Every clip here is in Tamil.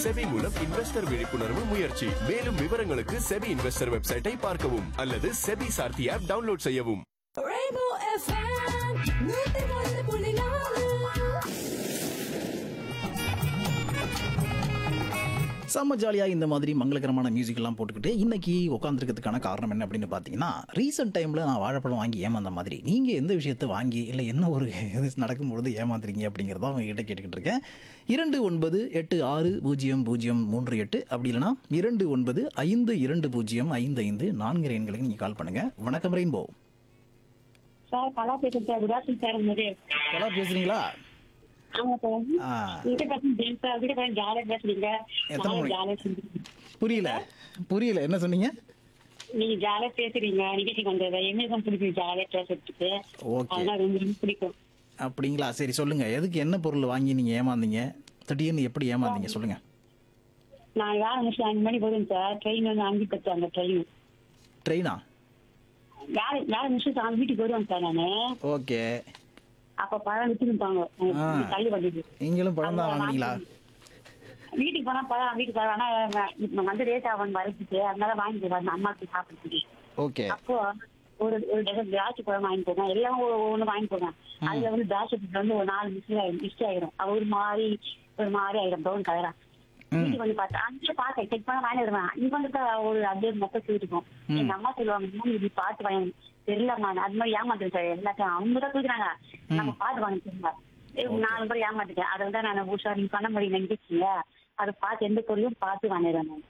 செபி மூலம் இன்வெஸ்டர் விழிப்புணர்வு முயற்சி மேலும் விவரங்களுக்கு செபி இன்வெஸ்டர் வெப்சைட்டை பார்க்கவும் அல்லது செபி சார்த்தி ஆப் டவுன்லோட் செய்யவும் Rainbow FM, நூத்தி ஒன்று புள்ளி நாலு செம்ம ஜாலியாக இந்த மாதிரி மங்களகரமான மியூசிக் எல்லாம் போட்டுக்கிட்டு இன்னைக்கு உட்காந்துருக்கிறதுக்கான காரணம் என்ன அப்படின்னு பார்த்தீங்கன்னா ரீசெண்ட் டைமில் நான் வாழைப்பழம் வாங்கி ஏமாந்த மாதிரி நீங்கள் எந்த விஷயத்தை வாங்கி இல்லை என்ன ஒரு இது நடக்கும்பொழுது ஏமாந்துறீங்க அப்படிங்கிறத அவங்க கிட்ட கேட்டுக்கிட்டு இருக்கேன் இரண்டு ஒன்பது எட்டு ஆறு பூஜ்ஜியம் பூஜ்ஜியம் மூன்று எட்டு அப்படி இல்லைனா இரண்டு ஒன்பது ஐந்து இரண்டு பூஜ்ஜியம் ஐந்து ஐந்து நான்கு எண்களுக்கு நீங்கள் கால் பண்ணுங்கள் வணக்கம் ரெயின்போ சார் கலா பேசுறேன் சார் குட் ஆஃப்டர்நூன் சார் உங்க நல்லா பேசுகிறீங்களா ஆமா சார் ஆ வீட்டை பத்தி ஜெயின் சார் வீட்டை பத்தி ஜாலியா பேசுறீங்க எத்தனை மணி? ஜாலியா செஞ்சுருக்கீங்க புரியல புரியல என்ன சொன்னீங்க நீங்க ஜாலியா பேசுறீங்க நிகழ்ச்சிக்கு வந்தது எங்களுக்கும் பிடிக்கும் ஜாலியா பேசுறதுக்கு ஓகே அதெல்லாம் ரொம்ப ரொம்ப பிடிக்கும் அப்படிங்களா சரி சொல்லுங்க எதுக்கு என்ன பொருள் வாங்கி நீங்க ஏமாந்தீங்க திடீர்னு எப்படி ஏமாந்தீங்க சொல்லுங்க நான் வேலை முடிச்சு அஞ்சு மணி போதும் சார் ட்ரெயின் வந்து அஞ்சு பத்து அந்த ட்ரெயின் ட்ரெயினா வேலை வேலை முடிச்சு அந்த வீட்டுக்கு வருவேன் சார் நானு ஓகே அப்ப பழம் வித்துருப்பாங்க ஆ. தள்ளி வண்டிக்கு நீங்களும் பழம் தான் வாங்குனீங்களா வீட்டுக்கு போனா பழம் வீட்டுக்கு வர ஆனா இப்ப வந்து ரேட் ஆகும் வரைக்கும் அதனால வாங்கிட்டு வரேன் அம்மாக்கு சாப்பிடுறதுக்கு ஓகே அப்போ ஒரு ஒரு டஜன் திராட்சை பழம் வாங்கி போவேன் எல்லாம் ஒண்ணு வாங்கி போவேன் அதுல வந்து திராட்சை பழம் வந்து ஒரு நாலு மிஸ் ஆயிடும் மிஸ் ஆயிடும் அது ஒரு மாதிரி ஒரு மாதிரி ஆயிடும் ப்ரௌன் கலரா வீட்டுக்கு வந்து பார்த்தா அங்கே பார்த்தேன் செக் பண்ண வாங்கி வருவேன் இங்க வந்து ஒரு அப்படியே மொத்தம் சொல்லிருக்கோம் எங்க அம்மா சொல்லுவாங்க "அம்மா, இது பார்த்து வாங்கி தெரியலம்மா அது மாதிரி ஏமாத்துறேன் சார் எல்லாத்தையும் அவங்க தான் கொடுக்குறாங்க நம்ம பார்த்து வாங்கி சொல்லுங்க நாலு பேர் ஏமாத்திட்டேன் அதை வந்து நான் உஷா நீங்க பண்ண மாதிரி நினைச்சிங்க அதை பார்த்து எந்த பொருளையும் பார்த்து வாங்கிடுறேன் நான்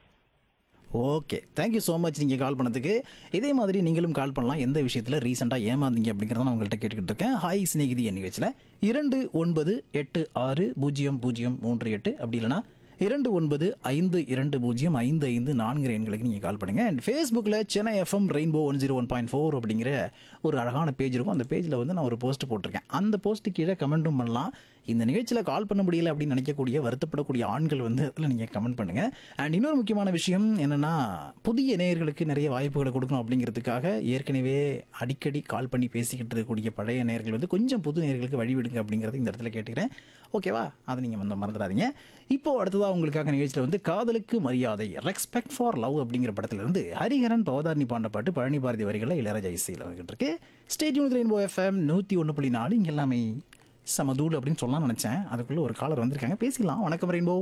ஓகே தேங்க்யூ ஸோ மச் நீங்கள் கால் பண்ணதுக்கு இதே மாதிரி நீங்களும் கால் பண்ணலாம் எந்த விஷயத்தில் ரீசெண்டாக ஏமாந்தீங்க அப்படிங்கிறத நான் உங்கள்கிட்ட கேட்டுக்கிட்டு இருக்கேன் ஹாய் சிநேகிதி நிகழ்ச்சியில் இரண்டு ஒன்பது எட்டு ஆறு பூஜ்ஜியம் பூஜ்ஜியம் மூன்று எட்டு அப்படி இல்லைனா இரண்டு ஒன்பது ஐந்து இரண்டு பூஜ்ஜியம் ஐந்து ஐந்து நான்கு எண்களுக்கு நீங்கள் கால் பண்ணுங்கள் அண்ட் ஃபேஸ்புக்கில் Chennai FM Rainbow one zero one point four அப்படிங்கிற ஒரு அழகான பேஜ் இருக்கும் அந்த பேஜில் வந்து நான் ஒரு போஸ்ட் போட்டிருக்கேன் அந்த போஸ்ட்டு கீழே கமெண்ட்டும் பண்ணலாம் இந்த நிகழ்ச்சியில் கால் பண்ண முடியல அப்படின்னு நினைக்கக்கூடிய வருத்தப்படக்கூடிய ஆண்கள் வந்து அதில் நீங்கள் கமெண்ட் பண்ணுங்கள் அண்ட் இன்னொரு முக்கியமான விஷயம் என்னென்னா புதிய நேயர்களுக்கு நிறைய வாய்ப்புகளை கொடுக்கணும் அப்படிங்கிறதுக்காக ஏற்கனவே அடிக்கடி கால் பண்ணி பேசிக்கிட்டு இருக்கக்கூடிய பழைய நேயர்கள் வந்து கொஞ்சம் புது நேயர்களுக்கு வழிவிடுங்க அப்படிங்கிறது இந்த இடத்துல கேட்டுக்கிறேன் ஓகேவா அதை நீங்கள் வந்து மறந்துடாதீங்க இப்போ அடுத்ததாக உங்களுக்காக நிகழ்ச்சியில் வந்து காதலுக்கு மரியாதை ரெஸ்பெக்ட் ஃபார் லவ் அப்படிங்கிற படத்துல இருந்து ஹரிஹரன் பவதாரணி பாண்ட பாட்டு பழனி பாரதி வரிகளில் இளையராஜா இசையில் வந்துகிட்டு இருக்கு ஸ்டேடியம் ரெயின்போ எஃப்எம் நூற்றி ஒன்று புள்ளி நாலு இங்கே எல்லாமே சமதூள் அப்படின்னு சொல்லலாம் நினச்சேன் அதுக்குள்ளே ஒரு காலர் வந்திருக்காங்க பேசிக்கலாம் வணக்கம் ரெயின்போ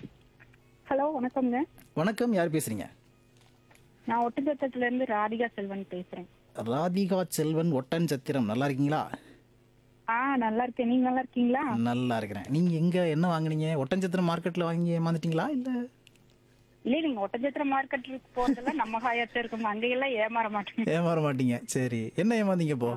ஹலோ வணக்கம்ங்க வணக்கம் யார் பேசுறீங்க நான் ஒட்டுச்சத்திரத்துல இருந்து ராதிகா செல்வன் பேசுறேன் ராதிகா செல்வன் ஒட்டன் சத்திரம் நல்லா இருக்கீங்களா ஆ நல்லா இருக்கேன் நீங்க நல்லா இருக்கீங்களா நல்லா இருக்கிறேன் நீங்க எங்க என்ன வாங்குனீங்க ஒட்டஞ்சத்திரம் மார்க்கெட்ல வாங்கி ஏமாந்துட்டீங்களா இல்ல இல்ல நீங்க ஒட்டச்சத்திர மார்க்கெட்டுக்கு போறதெல்லாம் நம்ம ஹாயத்தை இருக்கும் அங்கெல்லாம் ஏமாற மாட்டேங்க ஏமாற மாட்டீங்க சரி என்ன ஏமாந்தீங்க இப்போ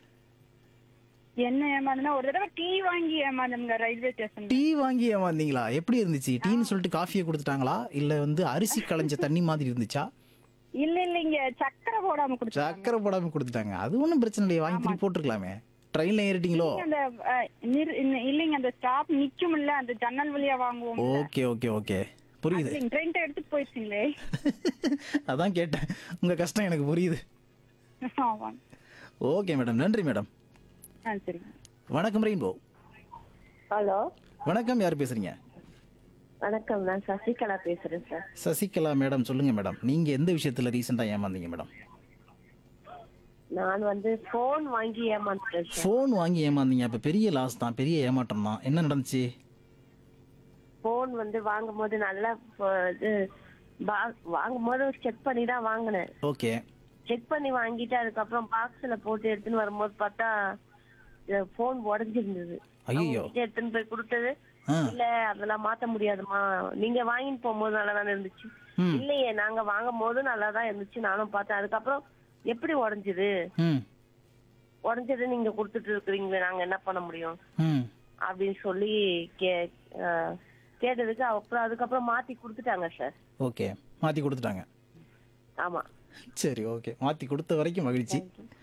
என்ன ஏமாந்தனா ஒரு தடவை டீ வாங்கி ஏமாந்தங்க ரயில்வே ஸ்டேஷன் டீ வாங்கி ஏமாந்தீங்களா எப்படி இருந்துச்சு டீன்னு சொல்லிட்டு காஃபியை கொடுத்துட்டாங்களா இல்ல வந்து அரிசி களைஞ்ச தண்ணி மாதிரி இருந்துச்சா இல்ல இல்லைங்க சக்கரை போடாம கொடுத்தாங்க சக்கரை போடாம கொடுத்துட்டாங்க அது ஒன்றும் பிரச்சனை இல்லையே வாங்கி திருப்பி போட்டிருக்கலாமே ட்ரெயின்ல ஏறிட்டீங்களோ அந்த அஹ், நிறு- இல்ல- இல்லைங்க அந்த ஸ்டாப் நிக்கும்ல அந்த ஜன்னல் வழியா வாங்குவோம் ஓகே ஓகே ஓகே புரியுது ட்ரெயின் எடுத்துட்டு போயிருச்சுங்களே அதான் கேட்டேன் உங்க கஷ்டம் எனக்கு புரியுது ஆமாங்க ஓகே மேடம் நன்றி மேடம் ஆ சரிங்க வணக்கம் ரெயின்போ ஹலோ வணக்கம் யார் பேசுறீங்க வணக்கம் நான் சசிகலா பேசுறேன் சார் சசிகலா மேடம் சொல்லுங்க மேடம் நீங்க எந்த விஷயத்துல ரீசெண்டா ஏமாந்தீங்க மேடம் நான் வந்து போன் வாங்கி ஏமாந்துட்டேன் சார் ஃபோன் வாங்கி ஏமாந்தீங்க அப்ப பெரிய லாஸ் தான் பெரிய ஏமாற்றம் தான் என்ன நடந்துச்சு போன் வந்து வாங்கும் போது நல்லா ப- இது பா- வாங்கும் போது செக் பண்ணி தான் வாங்கினேன் ஓகே செக் பண்ணி வாங்கிட்டு அதுக்கப்புறம் பாக்ஸ்ல போட்டு எடுத்துன்னு வரும்போது பார்த்தா போன் உடஞ்சிருந்தது ஐயோ அவங்க எடுத்துன்னு போய் கொடுத்தது ஆ இல்ல அதெல்லாம் மாத்த முடியாதுமா நீங்க வாங்கிட்டு போகும்போது நல்லா தானே இருந்துச்சு ம். இல்லையே நாங்க வாங்கும் போது நல்லா தான் இருந்துச்சு நானும் பார்த்தேன் அதுக்கப்புறம் எப்படி உடஞ்சது ம் உடஞ்சது நீங்க கொடுத்துட்டு இருக்கிறீங்களே நாங்க என்ன பண்ண முடியும் ம் அப்படின்னு சொல்லி கே அஹ் கேட்டதுக்கு அப்புறம் அதுக்கப்புறம் மாத்தி கொடுத்துட்டாங்க சார் ஓகே மாத்தி கொடுத்துட்டாங்க ஆமா சரி ஓகே மாத்தி கொடுத்த வரைக்கும் மகிழ்ச்சி